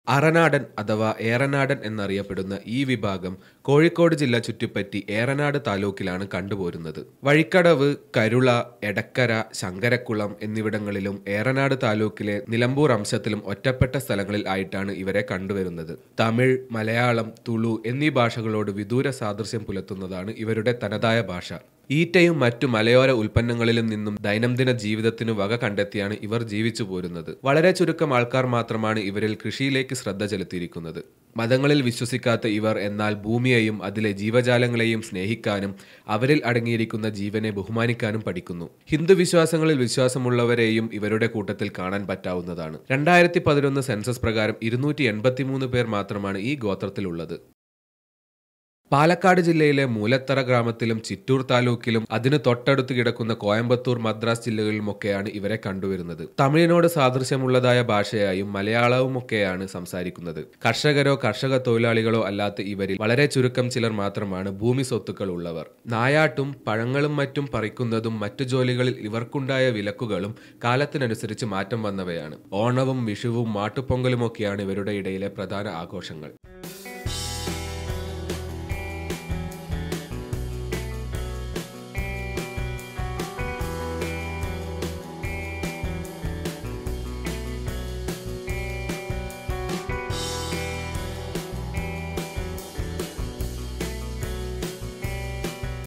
അറനാടൻ അഥവാ ഏറനാടൻ എന്നറിയപ്പെടുന്ന ഈ വിഭാഗം കോഴിക്കോട് ജില്ല ചുറ്റിപ്പറ്റി ഏറനാട് താലൂക്കിലാണ് കണ്ടുപോരുന്നത് വഴിക്കടവ് കരുള എടക്കര ശങ്കരക്കുളം എന്നിവിടങ്ങളിലും ഏറനാട് താലൂക്കിലെ നിലമ്പൂർ അംശത്തിലും ഒറ്റപ്പെട്ട സ്ഥലങ്ങളിൽ ആയിട്ടാണ് ഇവരെ കണ്ടുവരുന്നത് തമിഴ് മലയാളം തുളു എന്നീ ഭാഷകളോട് വിദൂര സാദൃശ്യം പുലർത്തുന്നതാണ് ഇവരുടെ തനതായ ഭാഷ ഈറ്റയും മറ്റു മലയോര ഉൽപ്പന്നങ്ങളിലും നിന്നും ദൈനംദിന ജീവിതത്തിനു വക കണ്ടെത്തിയാണ് ഇവർ ജീവിച്ചു പോരുന്നത് വളരെ ചുരുക്കം ആൾക്കാർ മാത്രമാണ് ഇവരിൽ കൃഷിയിലേക്ക് ശ്രദ്ധ ചെലുത്തിയിരിക്കുന്നത് മതങ്ങളിൽ വിശ്വസിക്കാത്ത ഇവർ എന്നാൽ ഭൂമിയെയും അതിലെ ജീവജാലങ്ങളെയും സ്നേഹിക്കാനും അവരിൽ അടങ്ങിയിരിക്കുന്ന ജീവനെ ബഹുമാനിക്കാനും പഠിക്കുന്നു ഹിന്ദു വിശ്വാസങ്ങളിൽ വിശ്വാസമുള്ളവരെയും ഇവരുടെ കൂട്ടത്തിൽ കാണാൻ പറ്റാവുന്നതാണ് രണ്ടായിരത്തി പതിനൊന്ന് സെൻസസ് പ്രകാരം ഇരുന്നൂറ്റി എൺപത്തിമൂന്ന് പേർ മാത്രമാണ് ഈ ഗോത്രത്തിലുള്ളത് പാലക്കാട് ജില്ലയിലെ മൂലത്തറ ഗ്രാമത്തിലും ചിറ്റൂർ താലൂക്കിലും അതിന് തൊട്ടടുത്ത് കിടക്കുന്ന കോയമ്പത്തൂർ മദ്രാസ് ജില്ലകളിലുമൊക്കെയാണ് ഇവരെ കണ്ടുവരുന്നത് തമിഴിനോട് സാദൃശ്യമുള്ളതായ ഭാഷയായും മലയാളവുമൊക്കെയാണ് സംസാരിക്കുന്നത് കർഷകരോ കർഷക തൊഴിലാളികളോ അല്ലാത്ത ഇവരിൽ വളരെ ചുരുക്കം ചിലർ മാത്രമാണ് ഭൂമി സ്വത്തുക്കൾ ഉള്ളവർ നായാട്ടും പഴങ്ങളും മറ്റും പറിക്കുന്നതും മറ്റു ജോലികളിൽ ഇവർക്കുണ്ടായ വിലക്കുകളും കാലത്തിനനുസരിച്ച് മാറ്റം വന്നവയാണ് ഓണവും വിഷുവും മാട്ടുപൊങ്കലുമൊക്കെയാണ് ഇവരുടെ ഇടയിലെ പ്രധാന ആഘോഷങ്ങൾ